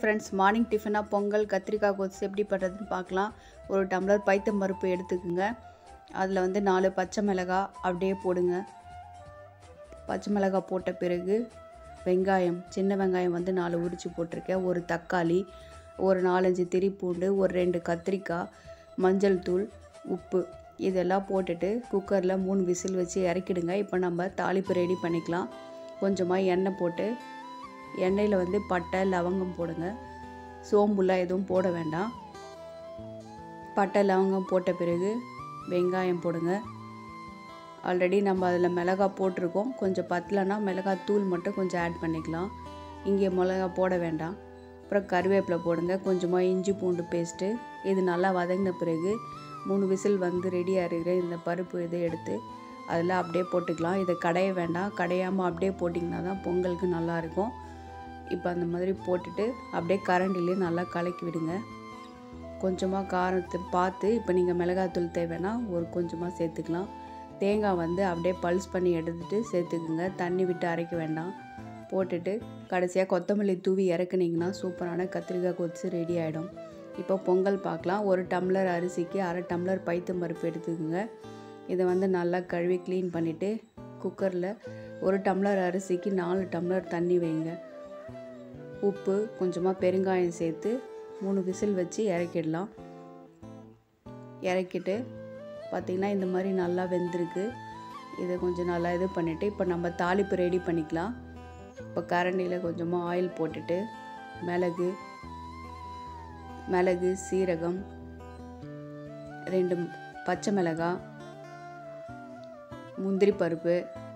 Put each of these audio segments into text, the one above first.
friends morning டிஃபனாக Pongal கத்திரிக்காய் கொத்து எப்படி பண்ணுறதுன்னு பார்க்கலாம் ஒரு டம்ளர் பைத்தம் பருப்பு எடுத்துக்கோங்க அதில் வந்து நாலு பச்சை மிளகாய் அப்படியே போடுங்க பச்சை மிளகாய் போட்ட பிறகு வெங்காயம் சின்ன வெங்காயம் வந்து நாலு உரித்து போட்டிருக்கேன் ஒரு தக்காளி ஒரு நாலஞ்சு திரி பூண்டு ஒரு ரெண்டு கத்திரிக்காய் மஞ்சள் தூள் உப்பு இதெல்லாம் போட்டுட்டு குக்கரில் மூணு விசில் வச்சு இறக்கிடுங்க இப்போ நம்ம தாளிப்பு ரெடி பண்ணிக்கலாம் கொஞ்சமாக எண்ணெய் போட்டு எண்ணெயில் வந்து பட்டை லவங்கம் போடுங்க சோம்புலாம் எதுவும் போட வேண்டாம் பட்டை லவங்கம் போட்ட பிறகு வெங்காயம் போடுங்க ஆல்ரெடி நம்ம அதில் மிளகாய் போட்டிருக்கோம் கொஞ்சம் பத்தலைன்னா மிளகாய் தூள் மட்டும் கொஞ்சம் ஆட் பண்ணிக்கலாம் இங்கே மிளகா போட வேண்டாம் அப்புறம் கருவேப்பிலை போடுங்க கொஞ்சமாக இஞ்சி பூண்டு பேஸ்ட்டு இது நல்லா வதங்கின பிறகு மூணு விசில் வந்து ரெடியாக இருக்கிற இந்த பருப்பு இதை எடுத்து அதில் அப்படியே போட்டுக்கலாம் இதை கடைய வேண்டாம் கடையாமல் அப்படியே போட்டிங்கன்னா தான் பொங்கலுக்கு நல்லாயிருக்கும் இப்போ அந்த மாதிரி போட்டுட்டு அப்படியே கரண்டிலே நல்லா கலக்கி விடுங்க கொஞ்சமாக காரத்தை பார்த்து இப்போ நீங்கள் மிளகாத்தூள் தேவைன்னா ஒரு கொஞ்சமாக சேர்த்துக்கலாம் தேங்காய் வந்து அப்படியே பல்ஸ் பண்ணி எடுத்துகிட்டு சேர்த்துக்குங்க தண்ணி விட்டு அரைக்க வேண்டாம் போட்டுட்டு கடைசியாக கொத்தமல்லி தூவி இறக்குனீங்கன்னா சூப்பரான கத்திரிக்காய் கொத்து ரெடி ஆகிடும் இப்போ பொங்கல் பார்க்கலாம் ஒரு டம்ளர் அரிசிக்கு அரை டம்ளர் பைத்தம் பருப்பு எடுத்துக்கோங்க இதை வந்து நல்லா கழுவி க்ளீன் பண்ணிவிட்டு குக்கரில் ஒரு டம்ளர் அரிசிக்கு நாலு டம்ளர் தண்ணி வைங்க உப்பு கொஞ்சமாக பெருங்காயம் சேர்த்து மூணு விசில் வச்சு இறக்கிடலாம் இறக்கிட்டு பார்த்திங்கன்னா இந்த மாதிரி நல்லா வெந்திருக்கு இதை கொஞ்சம் நல்லா இது பண்ணிவிட்டு இப்போ நம்ம தாளிப்பு ரெடி பண்ணிக்கலாம் இப்போ கரண்டியில் கொஞ்சமாக ஆயில் போட்டுட்டு மிளகு மிளகு சீரகம் ரெண்டு பச்சை மிளகாய் முந்திரி பருப்பு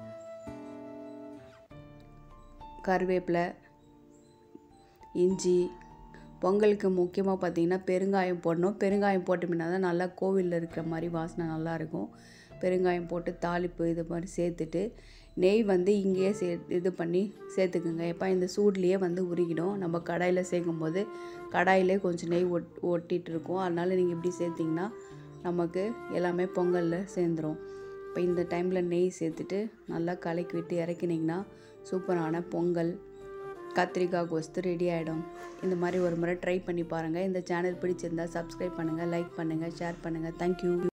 கருவேப்பிலை இஞ்சி பொங்கலுக்கு முக்கியமாக பார்த்திங்கன்னா பெருங்காயம் போடணும் பெருங்காயம் போட்டோம்னா தான் நல்லா கோவிலில் இருக்கிற மாதிரி வாசனை நல்லாயிருக்கும் பெருங்காயம் போட்டு தாளிப்பு இது மாதிரி சேர்த்துட்டு நெய் வந்து இங்கேயே சே இது பண்ணி சேர்த்துக்குங்க எப்போ இந்த சூட்லேயே வந்து உருகிடும் நம்ம கடாயில் சேர்க்கும் போது கடாயிலே கொஞ்சம் நெய் ஒட் ஒட்டிகிட்டு இருக்கும் அதனால் நீங்கள் இப்படி சேர்த்திங்கன்னா நமக்கு எல்லாமே பொங்கலில் சேர்ந்துடும் இப்போ இந்த டைமில் நெய் சேர்த்துட்டு நல்லா கலக்கி விட்டு இறக்கினீங்கன்னா சூப்பரான பொங்கல் கத்திரிக்காய் கொஸ்து ரெடி ஆகிடும் இந்த மாதிரி ஒரு முறை ட்ரை பண்ணி பாருங்கள் இந்த சேனல் பிடிச்சிருந்தா சப்ஸ்கிரைப் பண்ணுங்கள் லைக் பண்ணுங்கள் ஷேர் பண்ணுங்கள் தேங்க்யூ